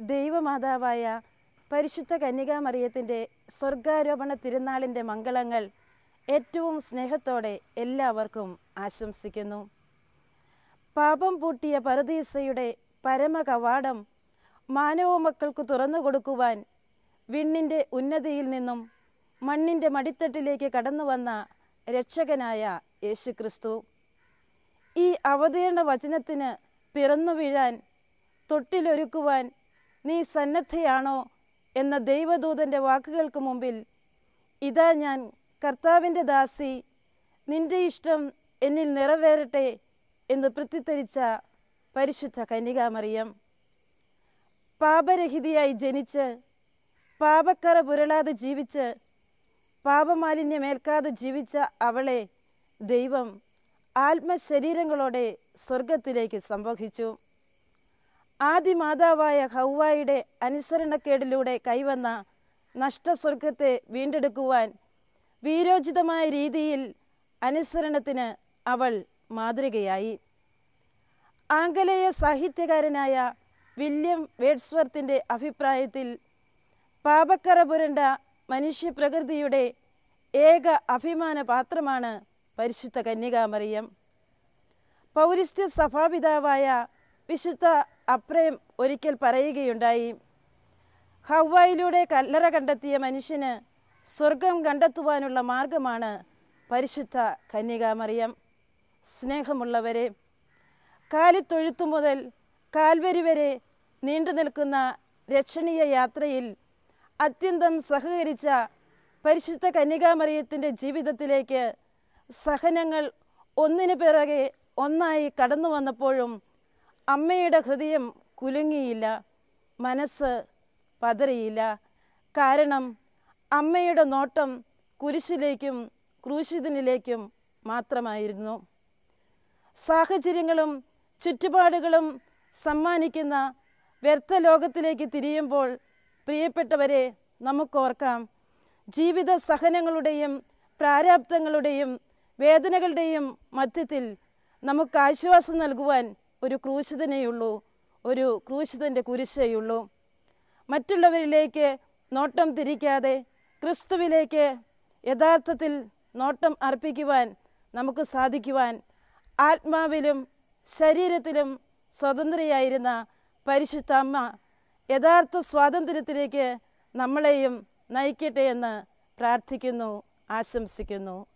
ദൈവമാതാവായ പരിശുദ്ധ കന്യകാമറിയത്തിൻ്റെ സ്വർഗാരോപണ തിരുനാളിൻ്റെ മംഗളങ്ങൾ ഏറ്റവും സ്നേഹത്തോടെ എല്ലാവർക്കും ആശംസിക്കുന്നു പാപം പൂട്ടിയ പറുദീസയുടെ പരമകവാടം മാനവ മക്കൾക്ക് തുറന്നു കൊടുക്കുവാൻ വിണ്ണിൻ്റെ ഉന്നതിയിൽ നിന്നും മണ്ണിൻ്റെ മടിത്തട്ടിലേക്ക് കടന്നു വന്ന രക്ഷകനായ യേശുക്രിസ്തു ഈ അവതീർണ വചനത്തിന് പിറന്നു വീഴാൻ തൊട്ടിലൊരുക്കുവാൻ നീ സന്നദ്ധയാണോ എന്ന ദൈവദൂതൻ്റെ വാക്കുകൾക്ക് മുമ്പിൽ ഇതാ ഞാൻ കർത്താവിൻ്റെ ദാസി നിന്റെ ഇഷ്ടം എന്നിൽ നിറവേറട്ടെ എന്ന് പ്രത്യുത്തരിച്ച പരിശുദ്ധ കന്യകാമറിയം പാപരഹിതയായി ജനിച്ച് പാപക്കറ പുരളാതെ ജീവിച്ച് പാപമാലിന്യമേൽക്കാതെ ജീവിച്ച അവളെ ദൈവം ആത്മശരീരങ്ങളോടെ സ്വർഗത്തിലേക്ക് സംവഹിച്ചു ആദിമാതാവായ ഹൗവായുടെ അനുസരണക്കേടിലൂടെ കൈവന്ന നഷ്ടസ്വർഗത്തെ വീണ്ടെടുക്കുവാൻ വീരോചിതമായ രീതിയിൽ അനുസരണത്തിന് അവൾ മാതൃകയായി ആംഗലേയ സാഹിത്യകാരനായ വില്യം വേഡ്സ്വർത്തിൻ്റെ അഭിപ്രായത്തിൽ പാപക്കറ പുരണ്ട മനുഷ്യപ്രകൃതിയുടെ ഏക അഭിമാന പാത്രമാണ് പരിശുദ്ധ കന്യകാമറിയം പൗരസ്ത്യ സഭാപിതാവായ വിശുദ്ധ അപ്രയം ഒരിക്കൽ പറയുകയുണ്ടായി ഹവ്വായിലൂടെ കല്ലറ കണ്ടെത്തിയ മനുഷ്യന് സ്വർഗം കണ്ടെത്തുവാനുള്ള മാർഗമാണ് പരിശുദ്ധ കന്യകാമറിയം സ്നേഹമുള്ളവരെ കാലിത്തൊഴുത്തു മുതൽ കാൽവരി വരെ നീണ്ടു നിൽക്കുന്ന രക്ഷണീയ യാത്രയിൽ അത്യന്തം സഹകരിച്ച പരിശുദ്ധ കന്യകാമറിയത്തിൻ്റെ ജീവിതത്തിലേക്ക് സഹനങ്ങൾ ഒന്നിനു പിറകെ ഒന്നായി കടന്നു വന്നപ്പോഴും അമ്മയുടെ ഹൃദയം കുലുങ്ങിയില്ല മനസ്സ് പതറിയില്ല കാരണം അമ്മയുടെ നോട്ടം കുരിശിലേക്കും ക്രൂശിതനിലേക്കും മാത്രമായിരുന്നു സാഹചര്യങ്ങളും ചുറ്റുപാടുകളും സമ്മാനിക്കുന്ന വ്യർത്ഥ ലോകത്തിലേക്ക് തിരിയുമ്പോൾ പ്രിയപ്പെട്ടവരെ നമുക്കോർക്കാം ജീവിത സഹനങ്ങളുടെയും പ്രാരാബ്ദങ്ങളുടെയും വേദനകളുടെയും മധ്യത്തിൽ നമുക്ക് ആശ്വാസം നൽകുവാൻ ഒരു ക്രൂശിതനെയുള്ളൂ ഒരു ക്രൂശിതൻ്റെ കുരിശേയുള്ളൂ മറ്റുള്ളവരിലേക്ക് നോട്ടം തിരിക്കാതെ ക്രിസ്തുവിലേക്ക് യഥാർത്ഥത്തിൽ നോട്ടം അർപ്പിക്കുവാൻ നമുക്ക് സാധിക്കുവാൻ ആത്മാവിലും ശരീരത്തിലും സ്വതന്ത്രയായിരുന്ന പരിശുദ്ധ അമ്മ യഥാർത്ഥ സ്വാതന്ത്ര്യത്തിലേക്ക് നമ്മളെയും നയിക്കട്ടെ എന്ന് പ്രാർത്ഥിക്കുന്നു ആശംസിക്കുന്നു